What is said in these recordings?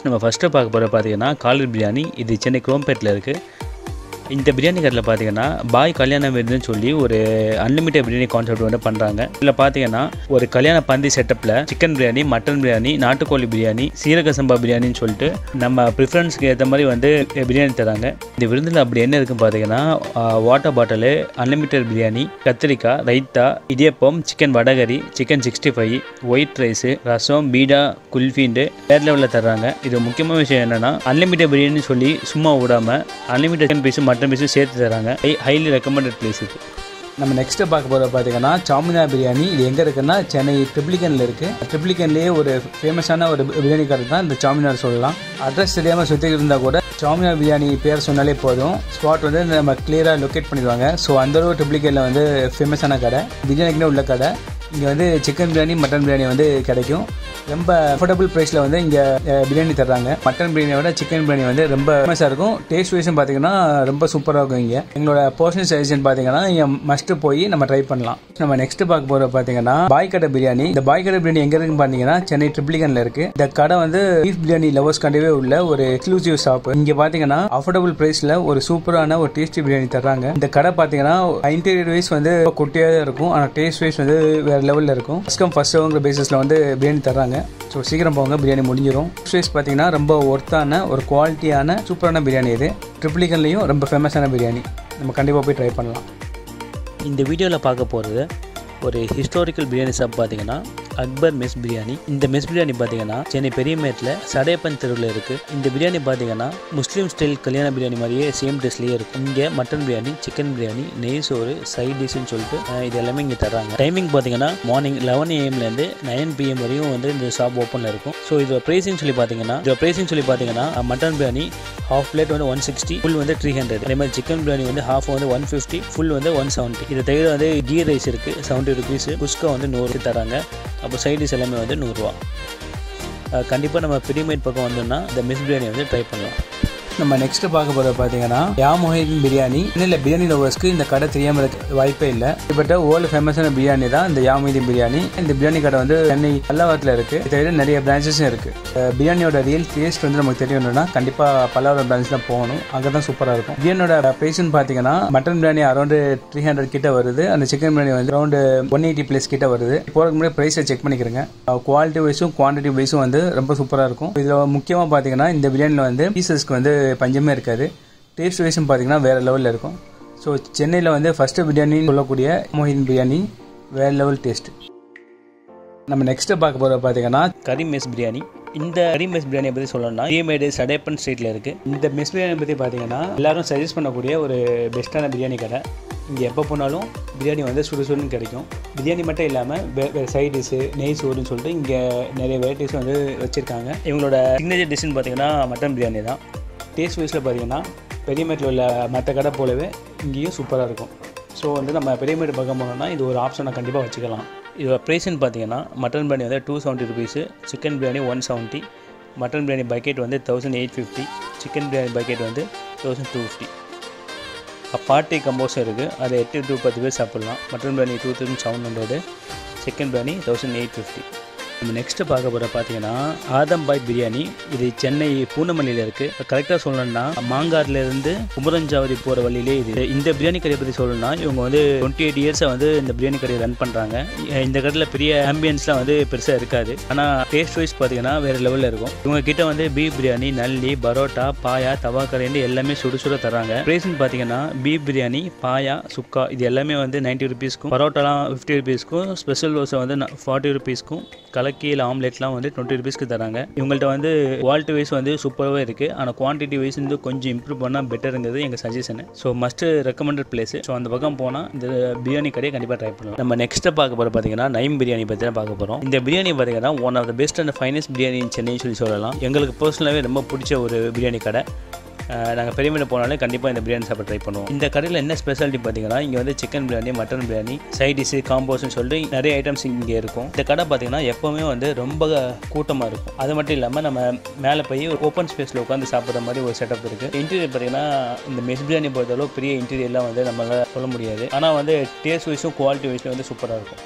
நம்ம ஃபஸ்ட்டு பார்க்க போகிற பார்த்தீங்கன்னா காலர் பிரியாணி இது சென்னை குரோம்பேட்டில் இருக்குது இந்த பிரியாணி கடையில் பார்த்தீங்கன்னா பாய் கல்யாண விருதுன்னு சொல்லி ஒரு அன்லிமிட்டட் பிரியாணி கான்செப்ட் வந்து பண்ணுறாங்க இதில் பார்த்தீங்கன்னா ஒரு கல்யாண பந்தி செட்டப்பில் சிக்கன் பிரியாணி மட்டன் பிரியாணி நாட்டுக்கோழி பிரியாணி சீரக சம்பா பிரியாணின்னு சொல்லிட்டு நம்ம ப்ரிஃபரன்ஸ்க்கு ஏற்ற மாதிரி வந்து பிரியாணி தராங்க இந்த விருந்தில் அப்படி என்ன இருக்குன்னு பார்த்தீங்கன்னா வாட்டர் பாட்டிலு அன்லிமிட்டட் பிரியாணி கத்திரிக்காய் ரைத்தா இடியப்பம் சிக்கன் வடகரி chicken sixty five white rice rasam பீடா குல்ஃபின்ட்டு வேறு லெவலில் தர்றாங்க இது முக்கியமான விஷயம் என்னென்னா அன்லிமிட்டட் பிரியாணி சொல்லி சும்மா விடாமல் அன்லிமிட்டட் சிக்கன் பீஸும் மட்டன் பீஸும் சேர்த்து தராங்க ஹைலி ரெக்கமெண்டட் பிளேஸ் இது நம்ம நெக்ஸ்ட்டு பார்க்க போகிற பார்த்தீங்கன்னா சாமினா பிரியாணி இது எங்கே இருக்குன்னா சென்னை ட்ரிப்ளிகனில் இருக்குது ட்ரிப்ளிகன்லேயே ஒரு ஃபேமஸான ஒரு பிரியாணி கடை தான் இந்த சாமினார் சொல்லலாம் அட்ரஸ் தெரியாமல் சுற்றிக்கிட்டு இருந்தால் கூட சாமினார் பிரியாணி பேர் சொன்னாலே போதும் ஸ்பாட் வந்து நம்ம கிளியராக லொக்கேட் பண்ணிடுவாங்க ஸோ அந்தளவு ட்ரிப்ளிகனில் வந்து ஃபேமஸான கடை பிரியாணிக்குன்னு உள்ள கடை இங்கே வந்து சிக்கன் பிரியாணி மட்டன் பிரியாணி வந்து கிடைக்கும் ரொம்ப அஃபோர்டபுள் ப்ரைஸில் வந்து இங்கே பிரியாணி தர்றாங்க மட்டன் பிரியாணியை விட சிக்கன் பிரியாணி வந்து ரொம்ப ஃபேமஸாக இருக்கும் டேஸ்ட் வைஸும் பார்த்தீங்கன்னா ரொம்ப சூப்பராக இருக்கும் இங்கே எங்களோட போர்ஷன் சஜஷன் பார்த்தீங்கன்னா இங்கே மஸ்ட்டு போய் நம்ம ட்ரை பண்ணலாம் நம்ம நெக்ஸ்ட் பார்க்க போகிற பார்த்தீங்கன்னா பாய் கடை பிரியாணி இந்த பாய் கடை பிரியாணி எங்கே இருக்குன்னு பார்த்தீங்கன்னா சென்னை ட்ரிப்ளிகனில் இருக்கு இந்த கடை வந்து பீஃப் பிரியாணி லவர்ஸ் கண்டவே உள்ள ஒரு எக்ஸ்க்ளூசிவ் ஷாப் இங்கே பார்த்தீங்கன்னா அஃபோர்டபுள் ப்ரைஸில் ஒரு சூப்பரான ஒரு டேஸ்டி பிரியாணி தர்றாங்க இந்த கடை பார்த்தீங்கன்னா இன்டீரியர் வைஸ் வந்து குட்டியாக தான் இருக்கும் ஆனால் டேஸ்ட் வைஸ் வந்து வேறு லெவலில் இருக்கும் ஃபஸ்ட் கம் ஃபர்ஸ்ட் சர்வ்ங்கிற பேசிஸில் வந்து பிரியாணி தர்றாங்க ஸோ சீக்கிரம் போங்க பிரியாணி முடிஞ்சிடும் வைஸ் பார்த்தீங்கன்னா ரொம்ப ஒர்த்தான ஒரு குவாலிட்டியான சூப்பரான பிரியாணி இது ட்ரிப்ளிகன்லேயும் ரொம்ப ஃபேமஸான பிரியாணி நம்ம கண்டிப்பாக போய் ட்ரை பண்ணலாம் இந்த வீடியோவில் பார்க்க போகிறது ஒரு ஹிஸ்டாரிக்கல் பிரியாணி ஷாப் பார்த்தீங்கன்னா அக்பர் மெஸ் பிரியாணி இந்த மெஸ் பிரியாணி பார்த்தீங்கன்னா சென்னை பெரியமேட்டில் சடையப்பன் தெருவில் இருக்குது இந்த பிரியாணி பார்த்தீங்கன்னா முஸ்லீம் ஸ்டைல் கல்யாண பிரியாணி மாதிரியே சேம் டேஸ்லேயே இருக்கும் இங்கே மட்டன் பிரியாணி சிக்கன் பிரியாணி நெய் சோறு சைட் டிஷ்னு சொல்லிட்டு அஹ், இது எல்லாமே இங்கே தர்றாங்க டைமிங் பார்த்தீங்கன்னா மார்னிங் லெவன் ஏஎம்லேருந்து நைன் பிஎம் வரையும் வந்து இந்த ஷாப் ஓப்பனில் இருக்கும் ஸோ இதோட ப்ரைஸிங் சொல்லி பார்த்தீங்கன்னா இதோட ப்ரைஸிங் சொல்லி பார்த்தீங்கன்னா மட்டன் பிரியாணி ஹாஃப் பிளேட் வந்து ஒன் சிக்ஸ்டி ஃபுல் வந்து த்ரீ ஹண்ட்ரட் அதே மாதிரி சிக்கன் பிரியாணி வந்து ஹாஃப் வந்து ஒன் ஃபிஃப்டி ஃபுல் வந்து ஒன் செவன்ட்டி இதை தவிர வந்து கீ ரைஸ் இருக்குது செவன்ட்டி ருபீஸ் குஸ்கா வந்து நூறு தராங்க அப்போ சைட் டிஷ் எல்லாமே வந்து நூறுரூவா கண்டிப்பாக நம்ம பிரிமேட் பக்கம் வந்தோம்னா இந்த மிஸ் பிரியாணி வந்து ட்ரை பண்ணலாம் நம்ம நெக்ஸ்ட் பார்க்க போகிறது பார்த்தீங்கன்னா யா மொஹிதீன் பிரியாணி இல்லை பிரியாணி லவர்ஸ்க்கு இந்த கடை தெரியாமல் இருக்க வாய்ப்பே இல்லை இப்பட்ட வேர்ல்டு ஃபேமஸான பிரியாணி தான் இந்த யா மொஹிதீன் பிரியாணி இந்த பிரியாணி கடை வந்து சென்னை பல்லாவரத்தில் இருக்குது இதை தவிர நிறைய பிரான்ச்சஸும் இருக்குது பிரியாணியோட ரியல் டேஸ்ட் வந்து நமக்கு தெரியணும்னா கண்டிப்பாக பல்லாவரம் பிரான்ச் தான் போகணும் அங்கே தான் சூப்பராக இருக்கும் பிரியாணியோட ப்ரைஸ்னு பார்த்தீங்கன்னா mutton biryani around three hundred கிட்ட வருது அந்த சிக்கன் பிரியாணி வந்து அரௌண்டு ஒன் எயிட்டி ப்ளஸ் கிட்ட வருது போகிறதுக்கு முன்னாடி ப்ரைஸை செக் பண்ணிக்கிறேங்க குவாலிட்டி வைஸும் குவான்டிட்டி வைஸும் வந்து ரொம்ப சூப்பராக இருக்கும் இதில் முக்கியமாக பார்த்தீங்கன்னா இந்த பிரியாணியில் வந்து பீசஸ்க்கு வந்து பஞ்சமே இருக்காது டேஸ்ட் வைஸும் பார்த்தீங்கன்னா வேறு லெவலில் இருக்கும் ஸோ சென்னையில் வந்து ஃபஸ்ட்டு பிரியாணின்னு சொல்லக்கூடிய மொஹின் பிரியாணி வேறு லெவல் டேஸ்ட் நம்ம நெக்ஸ்ட்டு பார்க்க போகிற பார்த்தீங்கன்னா கறி மெஸ் பிரியாணி இந்த கறி மெஸ் பிரியாணியை பற்றி சொல்லணும்னா ரீமேடு சடையப்பன் ஸ்ட்ரீட்டில் இருக்குது இந்த மெஸ் பிரியாணி பற்றி பார்த்தீங்கன்னா எல்லாரும் சஜஸ்ட் பண்ணக்கூடிய ஒரு பெஸ்ட்டான பிரியாணி கடை இங்கே எப்போ போனாலும் பிரியாணி வந்து சுடுசுடுன்னு கிடைக்கும் பிரியாணி மட்டும் இல்லாமல் வேறு சைட் டிஷ்ஷு நெய் சோறுன்னு சொல்லிட்டு இங்கே நிறைய வெரைட்டிஸ் வந்து வச்சுருக்காங்க இவங்களோட சிக்னேச்சர் டிஷ்னு பார்த்தீங்கன்னா மட்டன் பிரியாணி தான் டேஸ்ட் வைஸில் பார்த்தீங்கன்னா பெரியமேட்டில் உள்ள மற்ற கடை போலவே இங்கேயும் சூப்பராக இருக்கும் ஸோ வந்து நம்ம பெரியமேடு பக்கம் போனோம்னா இது ஒரு ஆப்ஷனை கண்டிப்பாக வச்சுக்கலாம் இதோட ப்ரைஸ்னு பார்த்தீங்கன்னா மட்டன் பிரியாணி வந்து two seventy rupees chicken biryani one seventy mutton biryani bucket வந்து thousand eight fifty chicken biryani bucket வந்து தௌசண்ட் டூ ஃபிஃப்டி பார்ட்டி கம்போஸும் இருக்குது அதை எட்டு டூ பத்து பேர் சாப்பிட்லாம் mutton biryani two thousand seven hundred chicken biryani thousand eight fifty நம்ம நெக்ஸ்ட்டு பார்க்க போகிற பார்த்தீங்கன்னா ஆதம்பாய் பிரியாணி இது சென்னை பூனமல்லியில் இருக்குது கரெக்டாக சொல்லணும்னா மாங்காட்லேருந்து குமரஞ்சாவடி போகிற வழியிலே இது இந்த பிரியாணி கடையை பற்றி சொல்லணும்னா இவங்க வந்து டுவெண்ட்டி எயிட் இயர்ஸாக வந்து இந்த பிரியாணி கடையை ரன் பண்ணுறாங்க இந்த கடையில் பெரிய ஆம்பியன்ஸ்லாம் வந்து பெருசாக இருக்காது ஆனால் டேஸ்ட் வைஸ் பார்த்தீங்கன்னா வேறு லெவலில் இருக்கும் இவங்க கிட்ட வந்து பீஃப் பிரியாணி நல்லி பரோட்டா பாயா தவா கரைன்னு எல்லாமே சுடு சுட தராங்க ப்ரைஸ்னு பார்த்தீங்கன்னா பீஃப் பிரியாணி பாயா சுக்கா இது எல்லாமே வந்து நைன்ட்டி ருபீஸ்க்கும் பரோட்டாலாம் ஃபிஃப்டி ருபீஸ்க்கும் ஸ்பெஷல் தோசை வந்து ஃபார்ட்டி ருபீஸ்க்கும் கலக்கி இல்லை ஆம்லெட்லாம் வந்து டுவெண்ட்டி ருபீஸ்க்கு தராங்க இவங்கள்ட்ட வந்து குவாலிட்டி வைஸ் வந்து சூப்பராகவே இருக்குது ஆனால் குவான்டிட்டி வைஸ் வந்து கொஞ்சம் இம்ப்ரூவ் பண்ணால் பெட்டருங்கிறது எங்கள் suggestion so must recommended place so அந்த பக்கம் போனால் இந்த பிரியாணி கடையை கண்டிப்பாக ட்ரை பண்ணலாம் நம்ம நெக்ஸ்ட்டு பார்க்க போகிற பார்த்தீங்கன்னா நைம் பிரியாணி பற்றி தான் பார்க்க போகிறோம் இந்த பிரியாணி பார்த்தீங்கன்னா one of the best and finest biryani in Chennai சொல்லி சொல்லலாம் எங்களுக்கு பர்சனலாகவே ரொம்ப பிடிச்ச ஒரு பிரியாணி கடை நாங்கள் பெரியமேடு போனாலே கண்டிப்பாக இந்த பிரியாணி சாப்பிட ட்ரை பண்ணுவோம் இந்த கடையில் என்ன ஸ்பெஷாலிட்டி பார்த்தீங்கன்னா இங்கே வந்து chicken biryani mutton biryani side dish காம்போஸ்னு சொல்லிட்டு நிறைய ஐட்டம்ஸ் இங்கே இருக்கும் இந்த கடை பார்த்தீங்கன்னா எப்போவுமே வந்து ரொம்ப கூட்டமாக இருக்கும் அது மட்டும் இல்லாமல் நம்ம மேலே போய் ஒரு ஓப்பன் ஸ்பேஸில் உட்காந்து சாப்பிட்ற மாதிரி ஒரு செட்டப் இருக்குது இன்டீரியர் பார்த்தீங்கன்னா இந்த மெஸ் பிரியாணி பொறுத்தளவு பெரிய இன்டீரியர்லாம் வந்து நம்மளால் சொல்ல முடியாது ஆனால் வந்து டேஸ்ட் வைஸும் குவாலிட்டி வைஸும் வந்து சூப்பராக இருக்கும்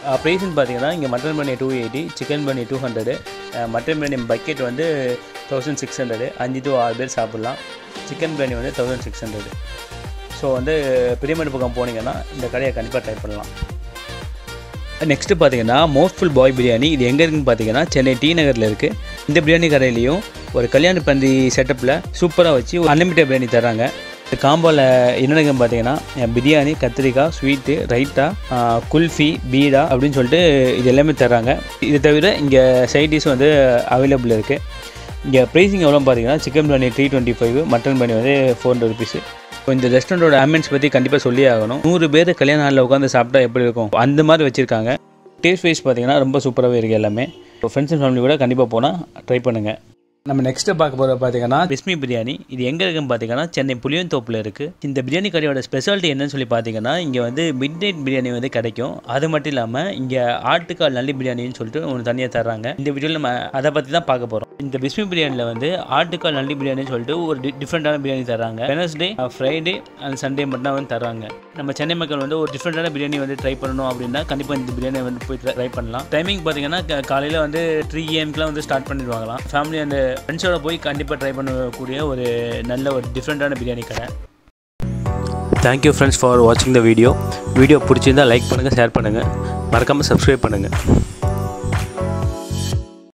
ப்ரைஸ்னு பார்த்தீங்கன்னா இங்கே mutton biryani two eighty chicken biryani two hundred mutton biryani bucket வந்து தௌசண்ட் சிக்ஸ் ஹண்ட்ரடு அஞ்சு டு ஆறு பேர் சாப்பிட்லாம் சிக்கன் பிரியாணி வந்து தௌசண்ட் சிக்ஸ் ஹண்ட்ரடு ஸோ வந்து பெரியமணி பக்கம் போனீங்கன்னா இந்த கடையை கண்டிப்பாக ட்ரை பண்ணலாம் நெக்ஸ்ட்டு பார்த்தீங்கன்னா மோஸ்ட்ஃபுல் பாய் பிரியாணி இது எங்கே இருக்குன்னு பார்த்தீங்கன்னா சென்னை டி நகரில் இருக்குது இந்த பிரியாணி கடையிலையும் ஒரு கல்யாண பந்தி செட்டப்பில் சூப்பராக வச்சு ஒரு அன்லிமிட்டட் பிரியாணி தராங்க இந்த காம்போவில் என்னென்னு பார்த்தீங்கன்னா பிரியாணி கத்திரிக்காய் ஸ்வீட்டு ரைத்தா ஆஹ், குல்ஃபி பீடா அப்படின்னு சொல்லிட்டு இது எல்லாமே தராங்க இது தவிர இங்கே சைட் டிஷ் வந்து அவைலபிள் இருக்குது இங்கே ப்ரைஸிங் எவ்வளோ பார்த்தீங்கன்னா chicken biryani three twenty five mutton biryani வந்து ஃபோர் ஹண்ட்ரட் ருபீஸ் இப்போ இந்த ரெஸ்டாரண்ட்டோட ஆம்பியன்ஸ் பற்றி கண்டிப்பாக சொல்லி ஆகணும் நூறு பேர் கல்யாண நாளில் உட்காந்து சாப்பிட்டா எப்படி இருக்கும் அந்த மாதிரி வச்சுருக்காங்க டேஸ்ட் வைஸ் பார்த்தீங்கன்னா ரொம்ப சூப்பராகவே இருக்குது எல்லாமே இப்போ ஃப்ரெண்ட்ஸ் அண்ட் ஃபேமிலி கூட கண்டிப்பாக போனால் ட்ரை பண்ணுங்கள் நம்ம நெக்ஸ்ட்டு பார்க்க போகிறது பார்த்தீங்கன்னா பிஸ்மி பிரியாணி இது எங்கே இருக்குன்னு பார்த்தீங்கன்னா சென்னை புளியந்தோப்பில் இருக்குது இந்த பிரியாணி கடையோட ஸ்பெஷாலிட்டி என்னன்னு சொல்லி பார்த்தீங்கன்னா இங்கே வந்து மிட் நைட் பிரியாணி வந்து கிடைக்கும் அது மட்டும் இல்லாமல் இங்கே ஆட்டுக்கால் நல்லி பிரியாணின்னு சொல்லிட்டு ஒன்று தனியாக தர்றாங்க இந்த வீடியோவில் நம்ம அதை பற்றி தான் பார்க்க போகிறோம் இந்த பிஸ்மி பிரியாணியில் வந்து ஆட்டுக்கால் நல்லி பிரியாணின்னு சொல்லிட்டு ஒரு டிஃப்ரெண்ட்டான பிரியாணி தர்றாங்க வெனஸ்டே ஃப்ரைடே அண்ட் சண்டே மட்டும் தான் வந்து தர்றாங்க நம்ம சென்னை மக்கள் வந்து ஒரு டிஃப்ரெண்ட்டான பிரியாணி வந்து ட்ரை பண்ணணும் அப்படின்னா கண்டிப்பாக இந்த பிரியாணி வந்து போய் ட்ரை பண்ணலாம் டைமிங் பார்த்தீங்கன்னா காலையில் வந்து த்ரீ ஏஎம்க்குலாம் வந்து ஸ்டார்ட் பண்ணிடுவாங்களாம் ஃபேமிலி அண்ட் ஃப்ரெண்ட்ஸோட போய் கண்டிப்பாக ட்ரை பண்ணக்கூடிய ஒரு நல்ல ஒரு டிஃப்ரெண்ட்டான பிரியாணி கடை தேங்க்யூ ஃப்ரெண்ட்ஸ் ஃபார் வாட்சிங் த வீடியோ வீடியோ பிடிச்சிருந்தா லைக் பண்ணுங்கள் ஷேர் பண்ணுங்கள் மறக்காமல் சப்ஸ்கிரைப் பண்ணுங்கள்